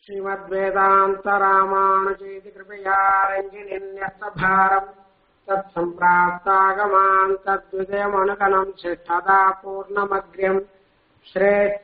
श्रीमद्वेदान्तरामानुजेति कृपया रञ्जिनिन्यस्तभारम् तत्सम्प्राप्तागमान् तद्विजयमनुगणम् शिष्ठदा पूर्णमग्र्यम् श्रेष्ठ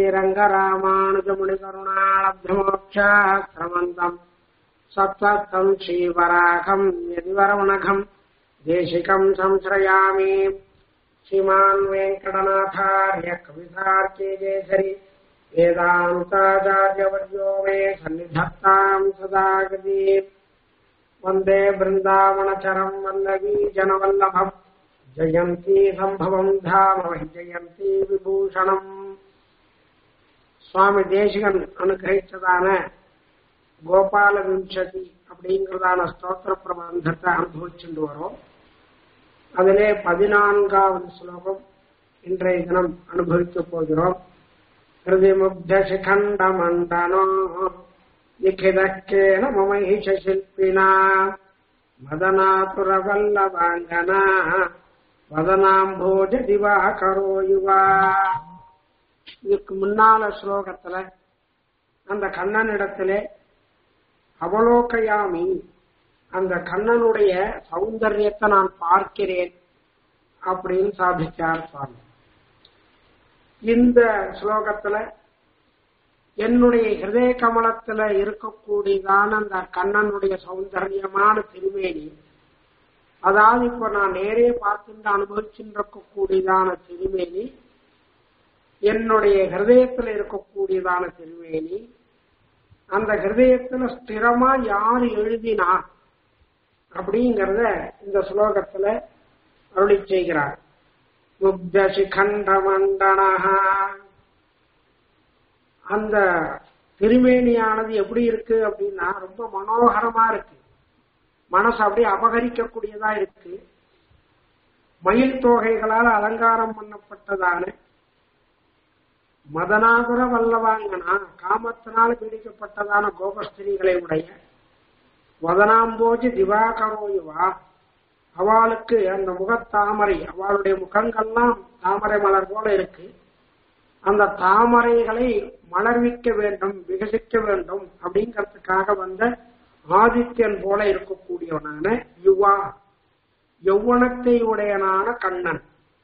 श्रीरङ्गरामानुजमुनिकरुणालब्धमोक्षाश्रमन्तम् सत्त्वम् श्रीवराघम् यदिवरमणघम् देशिकम् संश्रयामि श्रीमान् वेङ्कटनाथार्य कवितार्के केसरि वेदान्ताचार्यवर्यो मे सन्निधत्ताम् सदा गति वन्दे बृन्दावनचरम् वल्लवी जनवल्लभम् ஜெயந்தி சம்பவம் தாம ஜெயந்தி விபூஷணம் சுவாமி தேசிகன் அனுகிரகிச்சதான கோபால விம்சதி அப்படிங்கிறதான ஸ்தோத்திர பிரபந்தத்தை அனுபவிச்சுட்டு வரோம் அதிலே பதினான்காவது ஸ்லோகம் இன்றைய தினம் அனுபவிக்க போகிறோம் ஹிருதிமுக்த சிகண்ட மண்டனோ லிখিதக்கேன மமைஷ சில்பினா மதனாபுரவல்லவாங்கனா வதனாம்போஜ திவா கரோயுவா இதுக்கு முன்னால ஸ்லோகத்துல அந்த கண்ணனிடத்திலே அவலோகையாமி அந்த கண்ணனுடைய சௌந்தரியத்தை நான் பார்க்கிறேன் அப்படின்னு சாதிச்சார் சுவாமி இந்த ஸ்லோகத்துல என்னுடைய ஹிருதய கமலத்துல இருக்கக்கூடியதான அந்த கண்ணனுடைய சௌந்தரியமான திருமேனி அதாவது இப்ப நான் நேரே பார்த்துட்டு அனுபவிச்சுருக்கக்கூடியதான திருமேனி என்னுடைய ஹிருதயத்துல இருக்கக்கூடியதான திருமேனி அந்த ஹிருதயத்துல ஸ்திரமா யார் எழுதினா அப்படிங்கறத இந்த ஸ்லோகத்துல அருளி செய்கிறார் முக்த சிகண்ட மண்டனஹா அந்த திருமேனியானது எப்படி இருக்கு அப்படின்னா ரொம்ப மனோகரமா இருக்கு மனசு அப்படியே அபகரிக்கக்கூடியதா இருக்கு மயில் தோகைகளால் அலங்காரம் பண்ணப்பட்டதான மதனாகுர வல்லவாங்கனா காமத்தினால் பீடிக்கப்பட்டதான கோபஸ்திரிகளை உடைய வதனாம்போஜி திவாகரோயுவா அவளுக்கு அந்த முகத்தாமரை அவளுடைய முகங்கள்லாம் தாமரை மலர் போல இருக்கு அந்த தாமரைகளை மலர்விக்க வேண்டும் விகசிக்க வேண்டும் அப்படிங்கிறதுக்காக வந்த ஆதித்யன் போல இருக்கக்கூடியவனான யுவா யௌவனத்தை உடையனான கண்ணன்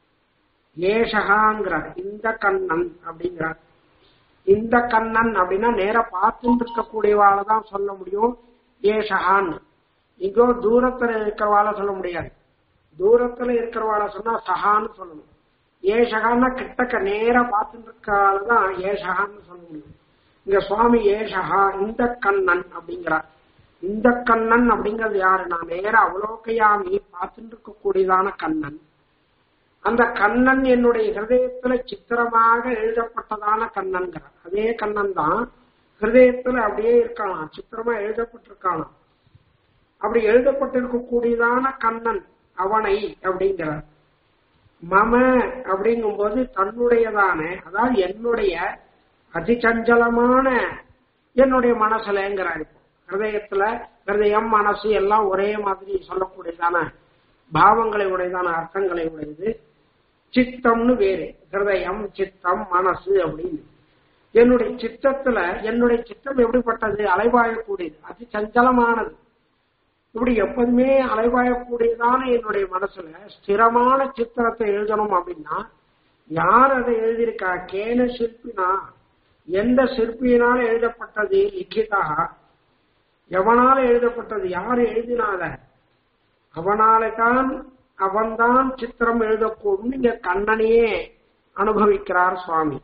ஏஷகாங்கிறார் இந்த கண்ணன் அப்படிங்கிறார் இந்த கண்ணன் அப்படின்னா நேர பார்த்துட்டு இருக்கக்கூடியவாள தான் சொல்ல முடியும் ஏஷகான் இங்கோ தூரத்துல இருக்கிறவாள சொல்ல முடியாது தூரத்துல இருக்கிறவாள சொன்னா சகான்னு சொல்லணும் ஏஷகான்னா கிட்டக்க நேர பார்த்துட்டு இருக்கால தான் ஏஷகான்னு சொல்ல முடியும் இங்க சுவாமி ஏஷகா இந்த கண்ணன் அப்படிங்கிறார் இந்த கண்ணன் அப்படிங்கிறது யாரு நான் நேர அவலோகையாமி பார்த்துட்டு இருக்கக்கூடியதான கண்ணன் அந்த கண்ணன் என்னுடைய ஹிருதயத்துல சித்திரமாக எழுதப்பட்டதான கண்ணன்கிறார் அதே கண்ணன் தான் ஹிருதயத்துல அப்படியே இருக்கலாம் சித்திரமா எழுதப்பட்டிருக்கானாம் அப்படி எழுதப்பட்டிருக்கக்கூடியதான கண்ணன் அவனை அப்படிங்கிறார் மம அப்படிங்கும்போது தன்னுடையதான அதாவது என்னுடைய அதிசஞ்சலமான என்னுடைய மனசுலங்கிறார் இப்போ ஹிருதயத்துல ஹிருதயம் மனசு எல்லாம் ஒரே மாதிரி சொல்லக்கூடியதான பாவங்களை உடையதான அர்த்தங்களை உடையது சித்தம்னு வேறு ஹிருதயம் சித்தம் மனசு அப்படின்னு என்னுடைய சித்தத்துல என்னுடைய சித்தம் எப்படிப்பட்டது அலைவாயக்கூடியது அதி சஞ்சலமானது இப்படி எப்போதுமே அலைவாயக்கூடியதான என்னுடைய மனசுல ஸ்திரமான சித்திரத்தை எழுதணும் அப்படின்னா யார் அதை எழுதியிருக்கா கேன சிற்பினா எந்த சிற்பியினால எழுதப்பட்டது லிখিதா எவனால எழுதப்பட்டது யார் எழுதினாத அவனாலே தான் அவன்தான் சித்திரம் எழுதக்கூடும் இங்க கண்ணனையே அனுபவிக்கிறார் சுவாமி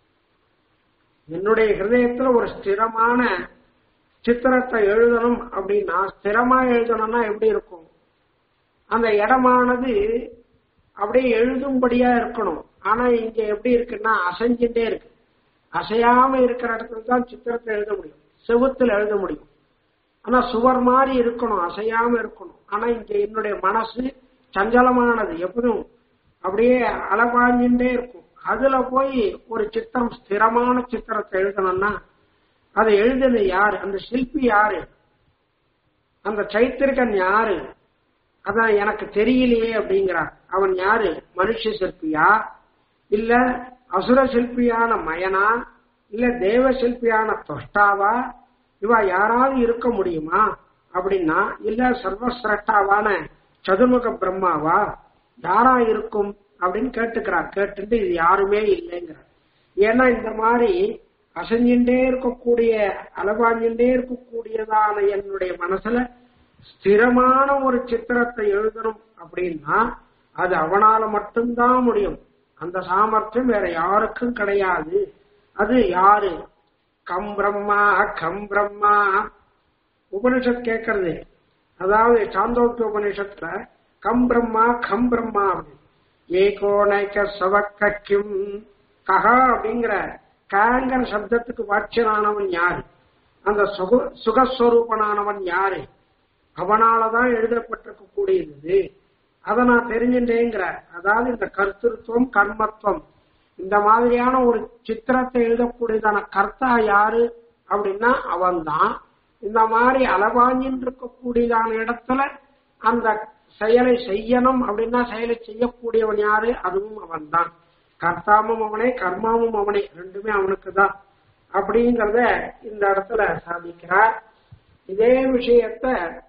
என்னுடைய ஹிருதயத்துல ஒரு ஸ்திரமான சித்திரத்தை எழுதணும் அப்படின்னா ஸ்திரமா எழுதணும்னா எப்படி இருக்கும் அந்த இடமானது அப்படியே எழுதும்படியா இருக்கணும் ஆனா இங்க எப்படி இருக்குன்னா அசைஞ்சுட்டே இருக்கு அசையாம இருக்கிற இடத்துல தான் சித்திரத்தை எழுத முடியும் செவுத்துல எழுத முடியும் ஆனா சுவர் மாதிரி இருக்கணும் அசையாம இருக்கணும் ஆனா இங்க என்னுடைய மனசு சஞ்சலமானது எப்போதும் அப்படியே அலபாஞ்சுட்டே இருக்கும் அதுல போய் ஒரு சித்திரம் ஸ்திரமான சித்திரத்தை எழுதணும்னா அதை எழுதுனது யாரு அந்த சிற்பி யாரு அந்த சைத்திருக்கன் யாரு அதான் எனக்கு தெரியலையே அப்படிங்கிறார் அவன் யாரு மனுஷ சிற்பியா இல்ல அசுர சிற்பியான மயனா இல்ல தேவ சிற்பியான தொஷ்டாவா இவ யாராவது இருக்க முடியுமா அப்படின்னா இல்ல சர்வசிரஷ்டாவான சதுர்முக பிரம்மாவா யாரா இருக்கும் அப்படின்னு கேட்டுக்கிறார் கேட்டுட்டு இது யாருமே இல்லைங்கிறார் ஏன்னா இந்த மாதிரி அசைஞ்சுட்டே இருக்கக்கூடிய அலவாஞ்சுட்டே இருக்கக்கூடியதான என்னுடைய மனசுல ஸ்திரமான ஒரு சித்திரத்தை எழுதணும் அப்படின்னா அது அவனால மட்டும்தான் முடியும் அந்த சாமர்த்தியம் வேற யாருக்கும் கிடையாது அது யாரு கம் பிரம்மா கம் பிரம்மா உபனிஷத் கேட்கறது அதாவது சாந்தோக்கிய உபனிஷத்துல கம் பிரம்மா கம் பிரம்மா அப்படி ஏகோனைக்க சவக்கும் கஹா அப்படிங்கிற காங்கிற சப்தத்துக்கு வாட்சியனானவன் யாரு அந்த சுக சுகஸ்வரூபனானவன் யாரு அவனாலதான் எழுதப்பட்டிருக்க கூடியது அதை நான் தெரிஞ்சுட்டேங்கிற அதாவது இந்த கர்த்திருவம் கர்மத்துவம் இந்த மாதிரியான ஒரு சித்திரத்தை எழுதக்கூடியதான கர்த்தா யாரு அப்படின்னா அவன்தான் இந்த மாதிரி அளவாஞ்சின்னு இருக்கக்கூடியதான இடத்துல அந்த செயலை செய்யணும் அப்படின்னா செயலை செய்யக்கூடியவன் யாரு அதுவும் அவன்தான் கர்த்தாவும் அவனே கர்மாவும் அவனே ரெண்டுமே அவனுக்கு தான் அப்படிங்கறத இந்த இடத்துல சாதிக்கிறார் இதே விஷயத்த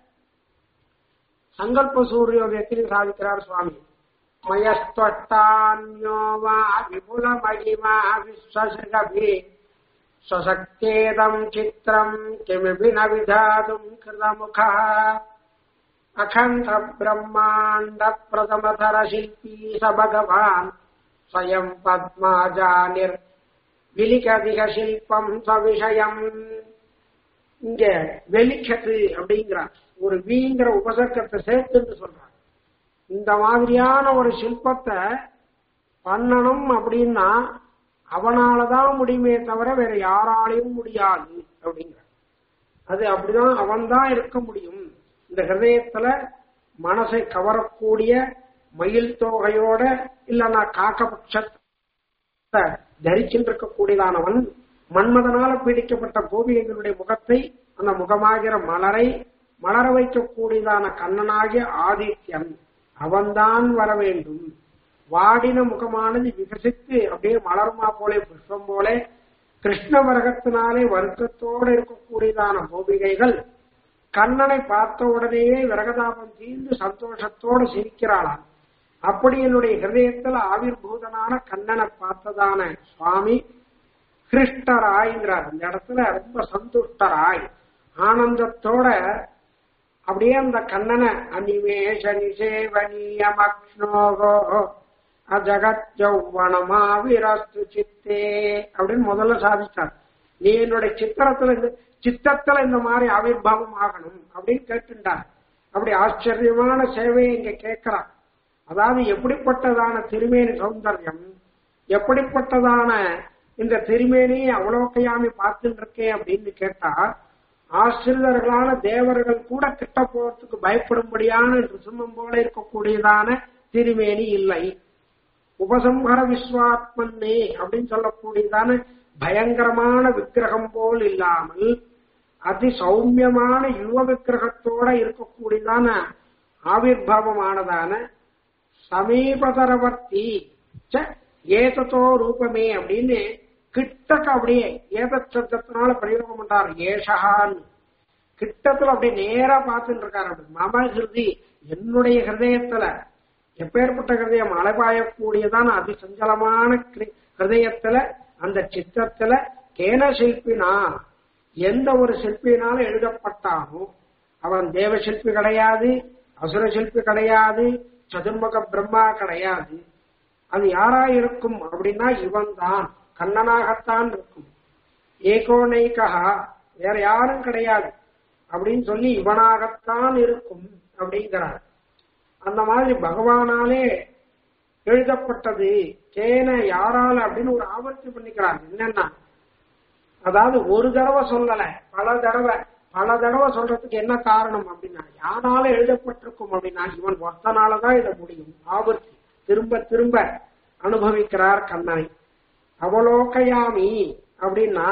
சங்கல்ப சூரியோதயத்தில் சாதிக்கிறார் சுவாமி மயஸ்தொட்டான்யோ வா விபுல மகிமா விஸ்வசகபி स्वशक्त्येदम् चित्रम् किमपि न विधातुम् कृतमुखः अखण्ड ब्रह्माण्ड प्रथमतर शिल्पी स भगवान् स्वयम् पद्माजानिर् விலிகதிக சில்பம் சவிஷயம் இங்க வெளிக்கது அப்படிங்கிறார் ஒரு வீங்கிற உபசர்க்கத்தை சேர்த்துன்னு சொல்றார் இந்த மாதிரியான ஒரு சில்பத்தை பண்ணணும் அப்படின்னா அவனாலதான் முடியுமே தவிர வேற யாராலையும் முடியாது அப்படிங்கிற அது அப்படிதான் அவன்தான் இருக்க முடியும் இந்த ஹிருதயத்துல மனசை கவரக்கூடிய மயில் தோகையோட இல்லைன்னா காக்கபட்சத்தை தரிச்சுட்டு இருக்கக்கூடியதானவன் மன்மதனால பீடிக்கப்பட்ட கோபிகைகளுடைய முகத்தை அந்த முகமாகிற மலரை மலர வைக்கக்கூடியதான கண்ணனாகிய ஆதித்யன் அவன்தான் வர வேண்டும் வாடின முகமானது விகசித்து அப்படியே மலர்மா போலே புஷ்பம் போலே கிருஷ்ண வர்க்கத்தினாலே வருத்தத்தோடு இருக்கக்கூடியதான கோபிகைகள் கண்ணனை பார்த்த உடனேயே விரகதாபம் தீர்ந்து சந்தோஷத்தோடு சிரிக்கிறாளாம் அப்படி என்னுடைய ஹிருதயத்தில் ஆவிர்பூதனான கண்ணனை பார்த்ததான சுவாமி கிருஷ்டராய்ங்கிறார் இந்த இடத்துல ரொம்ப சந்துஷ்டராய் ஆனந்தத்தோட அப்படியே அந்த கண்ணனை அனிமேஷ நிசேவனீயமக்ஷ்ணோகோ அஜகஜௌவனமாவிரஸ்து சித்தே அப்படின்னு முதல்ல சாதிச்சார் நீ என்னுடைய சித்திரத்துல இந்த சித்தத்துல இந்த மாதிரி ஆவிர்வாவம் ஆகணும் அப்படின்னு கேட்டுட்டார் அப்படி ஆச்சரியமான சேவையை இங்க கேட்கிறார் அதாவது எப்படிப்பட்டதான திருமேனி சௌந்தர்யம் எப்படிப்பட்டதான இந்த திருமேனியை அவ்வளோக்கையாமி பார்த்துட்டு இருக்கேன் அப்படின்னு கேட்டா ஆசிரியர்களான தேவர்கள் கூட கிட்ட போறதுக்கு பயப்படும்படியான ரிசுமம் போல இருக்கக்கூடியதான திருமேனி இல்லை உபசம்ஹர விஸ்வாத்மன்னே அப்படின்னு சொல்லக்கூடியதான பயங்கரமான விக்கிரகம் போல் இல்லாமல் அதி சௌமியமான யுவ விக்கிரகத்தோட இருக்கக்கூடியதான ஆவிர்வாவமானதான சமீபதரவர்த்தி ஏதத்தோ ரூபமே அப்படின்னு கிட்டக்க அப்படியே ஏதத் சப்தத்தினால பிரயோகம் பண்றார் ஏஷகான்னு கிட்டத்துல அப்படியே நேரா பார்த்துட்டு இருக்காரு அப்படி மம ஹிருதி என்னுடைய ஹிருதயத்துல எப்பேற்பட்ட ஹிருதயம் அலைபாயக்கூடியதான அதிசஞ்சலமான ஹிருதயத்துல அந்த சித்தத்துல கேன சிற்பினா எந்த ஒரு சிற்பினால எழுதப்பட்டானோ அவன் தேவ சிற்பி கிடையாது அசுர சிற்பி கிடையாது சதுர்முக பிரம்மா கிடையாது அது யாரா இருக்கும் அப்படின்னா இவன் தான் கண்ணனாகத்தான் இருக்கும் ஏகோனைக்கா வேற யாரும் கிடையாது அப்படின்னு சொல்லி இவனாகத்தான் இருக்கும் அப்படிங்கிறார் அந்த மாதிரி பகவானாலே எழுதப்பட்டது கேன யாரால அப்படின்னு ஒரு ஆவர்த்தி பண்ணிக்கிறார் என்னன்னா அதாவது ஒரு தடவை சொல்லல பல தடவை பல தடவை சொல்றதுக்கு என்ன காரணம் அப்படின்னா யாரால எழுதப்பட்டிருக்கும் அப்படின்னா இவன் ஒத்தனாலதான் இத முடியும் ஆவர்த்தி திரும்ப திரும்ப அனுபவிக்கிறார் கண்ணனை அவலோகையாமி அப்படின்னா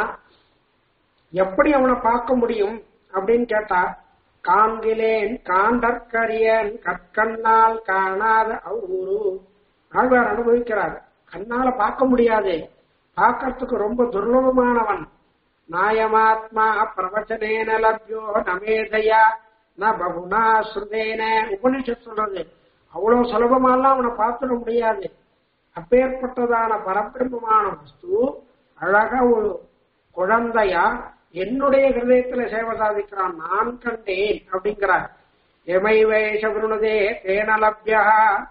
எப்படி அவனை பார்க்க முடியும் அப்படின்னு கேட்டா காண்கிலேன் காண்டற்கரியன் கற்கண்ணால் காணாத அவுரு ஆழ்வார் அனுபவிக்கிறார் கண்ணால பார்க்க முடியாது பார்க்கறதுக்கு ரொம்ப துர்லபமானவன் நாயமாத்மா பிரவச்சனேன லப்யோ நமேதையா ந பகுனா ஸ்ருதேன உபனிஷத் சொல்றது அவ்வளவு சுலபமாலாம் அவனை பார்த்துட முடியாது அப்பேற்பட்டதான பரபிரம்மமான வஸ்து அழகா ஒரு குழந்தையா என்னுடைய ஹிருதயத்துல சேவை சாதிக்கிறான் நான் கண்டேன் அப்படிங்கிறார் எமைவேஷ விருணுதே தேன லப்யா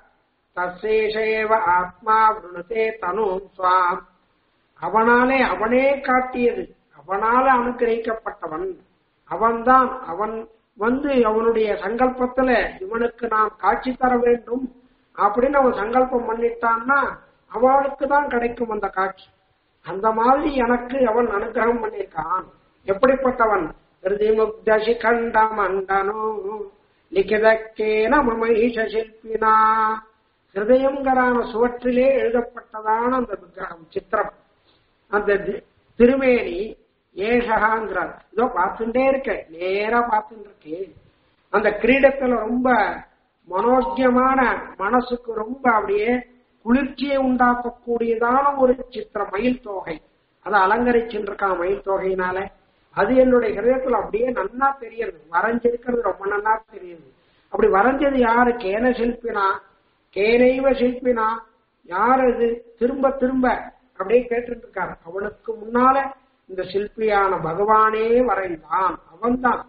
தசேஷேவ ஆத்மா விருணுதே தனு சுவாம் அவனாலே அவனே காட்டியது அவனால அனுகிரகிக்கப்பட்டவன் அவன்தான் அவன் வந்து அவனுடைய சங்கல்பத்துல இவனுக்கு நாம் காட்சி தர வேண்டும் அப்படின்னு அவன் சங்கல்பம் பண்ணிட்டான்னா அவளுக்கு தான் கிடைக்கும் அந்த காட்சி அந்த மாதிரி எனக்கு அவன் அனுகிரகம் பண்ணியிருக்கான் எப்படிப்பட்டவன் ஹிருதிமுக்தசி கண்ட மண்டனோ லிகிதக்கேன மமைஷ சிற்பினா ஹிருதயங்கரான சுவற்றிலே எழுதப்பட்டதான அந்த விக்கிரகம் சித்திரம் அந்த தி- திருமேனி ஏஷகாங்கிறார் இதோ பார்த்துட்டே இருக்க நேரா பார்த்துட்டு இருக்கேன் அந்த கிரீடத்துல ரொம்ப மனோஜ்யமான மனசுக்கு ரொம்ப அப்படியே குளிர்ச்சியை உண்டாக்கக்கூடியதான ஒரு சித்திரம் மயில் தோகை அதை அலங்கரிச்சுருக்கான் மயில் தோகையினால அது என்னுடைய ஹிரதயத்துல அப்படியே நன்னா தெரியுது வரைஞ்சிருக்கிறது ரொம்ப நன்னா தெரியுது அப்படி வரைஞ்சது யாரு கேன சில்பினா கேனைவ சில்பினா யார் அது திரும்ப திரும்ப அப்படியே கேட்டுட்டு இருக்காரு அவனுக்கு முன்னால இந்த சிற்பியான பகவானே வரைந்தான் அவன்தான்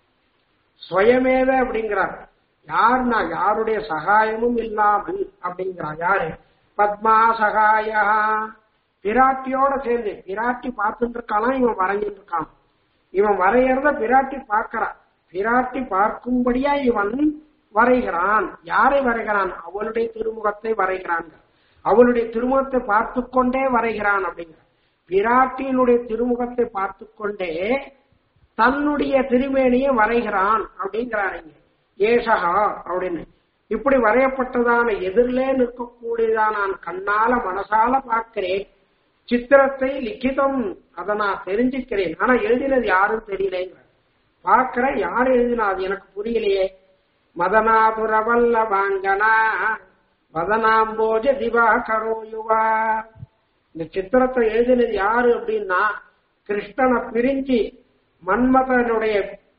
ஸ்வயமேவ அப்படிங்கிறார் யாருன்னா யாருடைய சகாயமும் இல்லாமல் அப்படிங்கிறார் யாரு பத்மா சகாயா பிராட்டியோட சேர்ந்து பிராட்டி பார்த்துட்டு இருக்கானா இவன் வரைஞ்சிட்டு இருக்கான் இவன் வரையறத பிராட்டி பார்க்கறான் பிராட்டி பார்க்கும்படியா இவன் வரைகிறான் யாரை வரைகிறான் அவளுடைய திருமுகத்தை வரைகிறான் அவளுடைய திருமுகத்தை பார்த்து கொண்டே வரைகிறான் அப்படிங்கிற பிராட்டியினுடைய திருமுகத்தை பார்த்து கொண்டே தன்னுடைய திருமேனியை வரைகிறான் அப்படிங்கிறார் இங்க ஏசகா அப்படின்னு இப்படி வரையப்பட்டதான எதிரிலே நிற்கக்கூடியதா நான் கண்ணால மனசால பார்க்கிறேன் சித்திரத்தை லிখিதம் அதை நான் தெரிஞ்சுக்கிறேன் ஆனா எழுதினது யாரும் தெரியலேங்கிற பார்க்கிற யார் எழுதினா அது எனக்கு புரியலையே மதனாபுரவல்ல வாங்கனா வதனாம்போஜ திவா கரோயுவா இந்த சித்திரத்தை எழுதினது யாரு அப்படின்னா கிருஷ்ணனை பிரிஞ்சு மன்மதனுடைய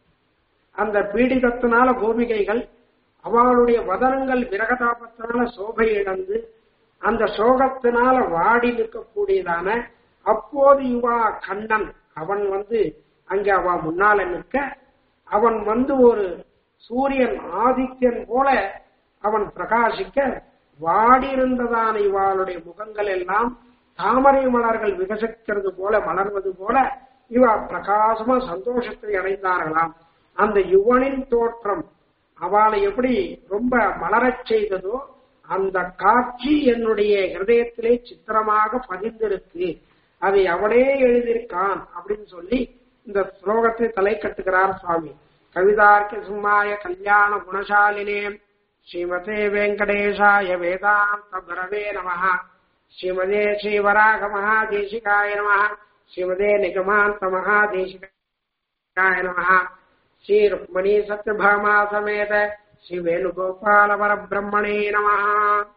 அந்த பீடிதத்தினால கோபிகைகள் அவளுடைய வதனங்கள் விரகதாபத்தினால சோபை இழந்து அந்த சோகத்தினால வாடி நிற்கக்கூடியதான அப்போது யுவா கண்ணன் அவன் வந்து அங்க அவ முன்னால நிற்க அவன் வந்து ஒரு சூரியன் ஆதித்யன் போல அவன் பிரகாசிக்க வாடியிருந்ததான இவாளுடைய முகங்கள் எல்லாம் தாமரை மலர்கள் விகசிக்கிறது போல மலர்வது போல இவ பிரகாசமா சந்தோஷத்தை அடைந்தார்களாம் அந்த யுவனின் தோற்றம் அவளை எப்படி ரொம்ப மலரச் செய்ததோ அந்த காட்சி என்னுடைய ஹிருதயத்திலே சித்திரமாக பதிந்திருக்கு அதை அவனே எழுதியிருக்கான் அப்படின்னு சொல்லி இந்த ஸ்லோகத்தை தலை கட்டுகிறார் சுவாமி கவிதார்க்க சிம்மாய கல்யாண குணசாலினே ஸ்ரீமதே வெங்கடேஷாய வேதாந்த குரவே நம ஸ்ரீமதே ஸ்ரீவராக மகாதேசிகாய நம ஸ்ரீமதே நிகமாந்த மகாதேசிகாய நம श्री रुक्मणी सत्यभामा समेत श्री वेणुगोपाल पर ब्रह्मणे नमः